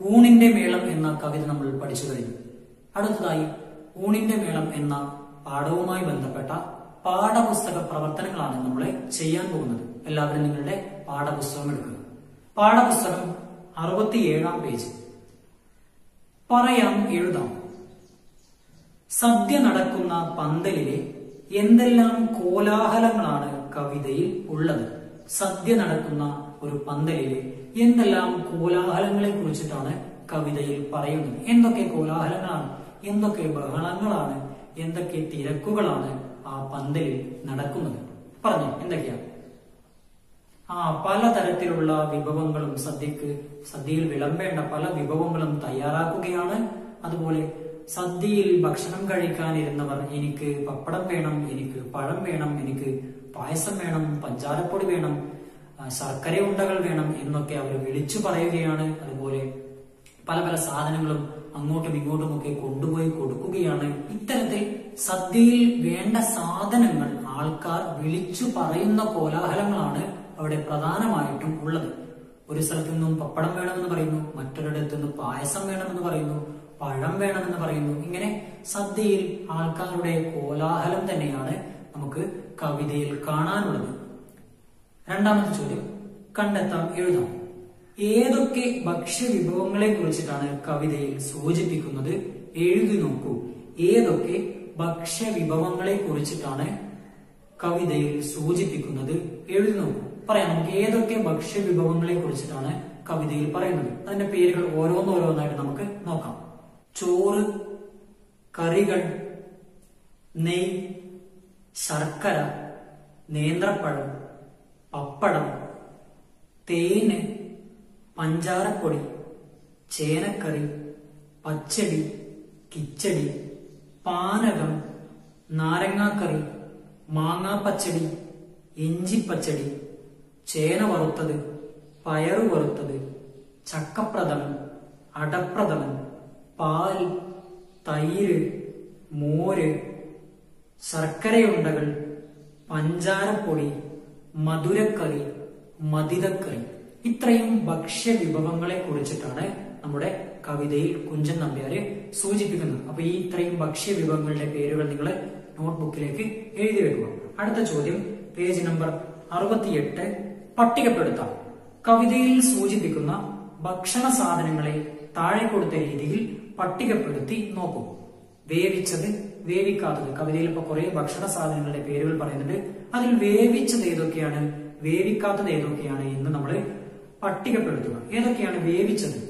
ഊണിന്റെ മേളം എന്ന കവിത നമ്മൾ പഠിച്ചു കഴിഞ്ഞു അടുത്തതായി ഊണിന്റെ മേളം എന്ന പാഠവുമായി ബന്ധപ്പെട്ട പാഠപുസ്തക പ്രവർത്തനങ്ങളാണ് നമ്മൾ ചെയ്യാൻ പോകുന്നത് എല്ലാവരും നിങ്ങളുടെ പാഠപുസ്തകം എടുക്കുക പാഠപുസ്തകം അറുപത്തിയേഴാം പേജ് പറയാം എഴുതാം സദ്യ നടക്കുന്ന പന്തലിലെ എന്തെല്ലാം കോലാഹലങ്ങളാണ് കവിതയിൽ ഉള്ളത് സദ്യ നടക്കുന്ന ഒരു പന്തലിലെ എന്തെല്ലാം കോലാഹലങ്ങളെ കുറിച്ചിട്ടാണ് കവിതയിൽ പറയുന്നത് എന്തൊക്കെ കോലാഹലങ്ങളാണ് എന്തൊക്കെ ബഹളങ്ങളാണ് എന്തൊക്കെ തിരക്കുകളാണ് ആ പന്തലിൽ നടക്കുന്നത് പറഞ്ഞു എന്തൊക്കെയാണ് ആ പലതരത്തിലുള്ള വിഭവങ്ങളും സദ്യക്ക് സദ്യയിൽ വിളമ്പേണ്ട പല വിഭവങ്ങളും തയ്യാറാക്കുകയാണ് അതുപോലെ സദ്യയിൽ ഭക്ഷണം കഴിക്കാനിരുന്നവർ എനിക്ക് പപ്പടം വേണം എനിക്ക് പഴം വേണം എനിക്ക് പായസം വേണം പഞ്ചാരപ്പൊടി വേണം ആ, ശർക്കര ഉണ്ടകൾ വേണം എന്നൊക്കെ അവർ വിളിച്ചു പറയുകയാണ് അതുപോലെ പല പല സാധനങ്ങളും അങ്ങോട്ടും ഇങ്ങോട്ടും ഒക്കെ കൊണ്ടുപോയി കൊടുക്കുകയാണ് ഇത്തരത്തിൽ സദ്യയിൽ വേണ്ട സാധനങ്ങൾ ആൾക്കാർ വിളിച്ചു പറയുന്ന കോലാഹലങ്ങളാണ് അവിടെ പ്രധാനമായിട്ടും ഉള്ളത് ഒരു സ്ഥലത്തു നിന്നും പപ്പടം വേണമെന്ന് പറയുന്നു മറ്റൊരിടത്തു നിന്ന് പായസം വേണമെന്ന് പറയുന്നു പഴം വേണമെന്ന് പറയുന്നു ഇങ്ങനെ സദ്യയിൽ ആൾക്കാരുടെ കോലാഹലം തന്നെയാണ് നമുക്ക് കവിതയിൽ കാണാനുള്ളത് രണ്ടാമത്തെ ചോദ്യം കണ്ടെത്താം എഴുതാം ഏതൊക്കെ ഭക്ഷ്യവിഭവങ്ങളെ കുറിച്ചിട്ടാണ് കവിതയിൽ സൂചിപ്പിക്കുന്നത് എഴുതി നോക്കൂ ഏതൊക്കെ ഭക്ഷ്യവിഭവങ്ങളെ കുറിച്ചിട്ടാണ് കവിതയിൽ സൂചിപ്പിക്കുന്നത് എഴുതി നോക്കൂ പറയാം നമുക്ക് ഏതൊക്കെ ഭക്ഷ്യവിഭവങ്ങളെ കുറിച്ചിട്ടാണ് കവിതയിൽ പറയുന്നത് അതിന്റെ പേരുകൾ ഓരോന്നോരോന്നായിട്ട് നമുക്ക് നോക്കാം ചോറ് കറികൾ നെയ് ശർക്കര നേന്ത്രപ്പഴം പപ്പടം തേന് പഞ്ചാരപ്പൊടി ചേനക്കറി പച്ചടി കിച്ചടി പാനകം നാരങ്ങാക്കറി മാങ്ങാപ്പച്ചടി ഇഞ്ചിപ്പച്ചടി ചേന വറുത്തത് പയറു വറുത്തത് ചക്കപ്രഥമൻ അടപ്രഥമൻ പാൽ തൈര് മോര് ശർക്കരയുണ്ടകൾ പഞ്ചാരപ്പൊടി മധുരക്കറി മതിതക്കറി ഇത്രയും ഭക്ഷ്യവിഭവങ്ങളെ കുറിച്ചിട്ടാണ് നമ്മുടെ കവിതയിൽ കുഞ്ചൻ നമ്പ്യാര് സൂചിപ്പിക്കുന്നത് അപ്പൊ ഈ ഇത്രയും ഭക്ഷ്യവിഭവങ്ങളുടെ പേരുകൾ നിങ്ങൾ നോട്ട്ബുക്കിലേക്ക് എഴുതി വെക്കുക അടുത്ത ചോദ്യം പേജ് നമ്പർ അറുപത്തിയെട്ട് പട്ടികപ്പെടുത്താം കവിതയിൽ സൂചിപ്പിക്കുന്ന ഭക്ഷണ സാധനങ്ങളെ താഴെ കൊടുത്ത രീതിയിൽ പട്ടികപ്പെടുത്തി നോക്കൂ വേവിച്ചത് വേവിക്കാത്തത് കവിതയിൽ ഇപ്പൊ കുറെ ഭക്ഷണ സാധനങ്ങളുടെ പേരുകൾ പറയുന്നുണ്ട് അതിൽ വേവിച്ചത് ഏതൊക്കെയാണ് വേവിക്കാത്തത് ഏതൊക്കെയാണ് എന്ന് നമ്മൾ പട്ടികപ്പെടുത്തുക ഏതൊക്കെയാണ് വേവിച്ചത്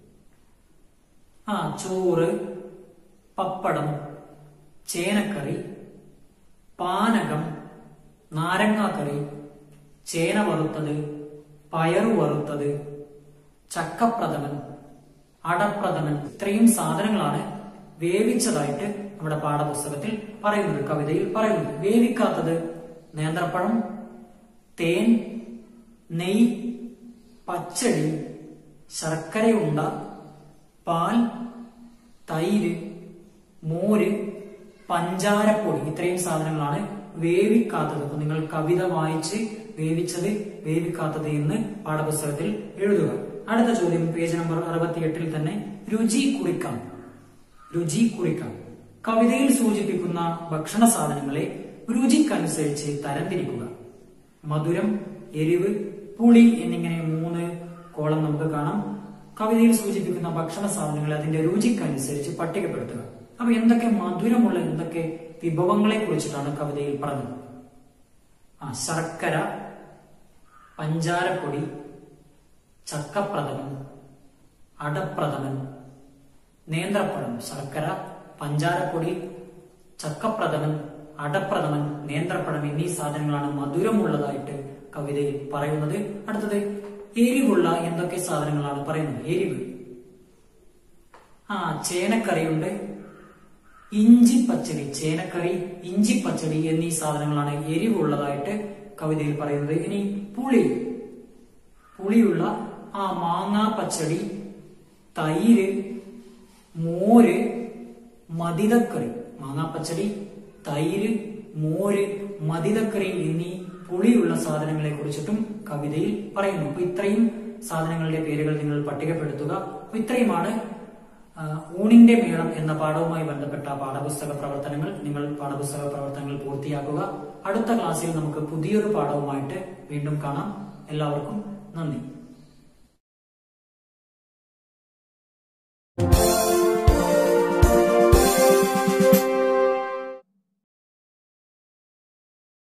ആ ചോറ് പപ്പടം ചേനക്കറി പാനകം നാരങ്ങാക്കറി ചേന വറുത്തത് പയറു വറുത്തത് ചക്കപ്രഥമൻ അടപ്രഥമൻ ഇത്രയും സാധനങ്ങളാണ് വേവിച്ചതായിട്ട് നമ്മുടെ പാഠപുസ്തകത്തിൽ പറയുന്നത് കവിതയിൽ പറയുന്നത് വേവിക്കാത്തത് നേന്ത്രപ്പഴം തേൻ നെയ് പച്ചടി ശർക്കരയുണ്ട പാൽ തൈര് മോര് പഞ്ചാരപ്പൊടി ഇത്രയും സാധനങ്ങളാണ് വേവിക്കാത്തത് അപ്പൊ നിങ്ങൾ കവിത വായിച്ച് വേവിച്ചത് വേവിക്കാത്തത് എന്ന് പാഠപുസ്തകത്തിൽ എഴുതുക അടുത്ത ചോദ്യം പേജ് നമ്പർ അറുപത്തിയെട്ടിൽ തന്നെ രുചി കുറിക്കാം രുചി കുറിക്കാം കവിതയിൽ സൂചിപ്പിക്കുന്ന ഭക്ഷണ സാധനങ്ങളെ രുചിക്കനുസരിച്ച് തരംതിരിക്കുക മധുരം എരിവ് പുളി എന്നിങ്ങനെ മൂന്ന് കോളം നമുക്ക് കാണാം കവിതയിൽ സൂചിപ്പിക്കുന്ന ഭക്ഷണ സാധനങ്ങളെ അതിന്റെ രുചിക്കനുസരിച്ച് പട്ടികപ്പെടുത്തുക അപ്പൊ എന്തൊക്കെ മധുരമുള്ള എന്തൊക്കെ വിഭവങ്ങളെ കുറിച്ചിട്ടാണ് കവിതയിൽ പറഞ്ഞത് ആ ശർക്കര പഞ്ചാരപ്പൊടി ചക്കപ്രഥമൻ അടപ്രഥമൻ നേന്ത്രപ്പഴം ശർക്കര പഞ്ചാരപ്പൊടി ചക്കപ്രഥമൻ അടപ്രഥമൻ നേന്ത്രപ്പഴം എന്നീ സാധനങ്ങളാണ് മധുരമുള്ളതായിട്ട് കവിതയിൽ പറയുന്നത് അടുത്തത് എരിവുള്ള എന്തൊക്കെ സാധനങ്ങളാണ് പറയുന്നത് എരിവ് ആ ചേനക്കറിയുണ്ട് ഇഞ്ചി പച്ചടി ചേനക്കറി ഇഞ്ചി പച്ചടി എന്നീ സാധനങ്ങളാണ് എരിവുള്ളതായിട്ട് കവിതയിൽ പറയുന്നത് ഇനി പുളി പുളിയുള്ള ആ മാങ്ങാ പച്ചടി തൈര് മോര് മതിതക്കറി മാങ്ങാപ്പച്ചടി തൈര് മോര് മതിതക്കറി എന്നീ പുളിയുള്ള സാധനങ്ങളെ കുറിച്ചിട്ടും കവിതയിൽ പറയുന്നു അപ്പൊ ഇത്രയും സാധനങ്ങളുടെ പേരുകൾ നിങ്ങൾ പട്ടികപ്പെടുത്തുക അപ്പൊ ഇത്രയുമാണ് ആ, ഊണിന്റെ മേളം എന്ന പാഠവുമായി ബന്ധപ്പെട്ട പാഠപുസ്തക പ്രവർത്തനങ്ങൾ നിങ്ങൾ പാഠപുസ്തക പ്രവർത്തനങ്ങൾ പൂർത്തിയാക്കുക അടുത്ത ക്ലാസ്സിൽ നമുക്ക് പുതിയൊരു പാഠവുമായിട്ട് വീണ്ടും കാണാം എല്ലാവർക്കും നന്ദി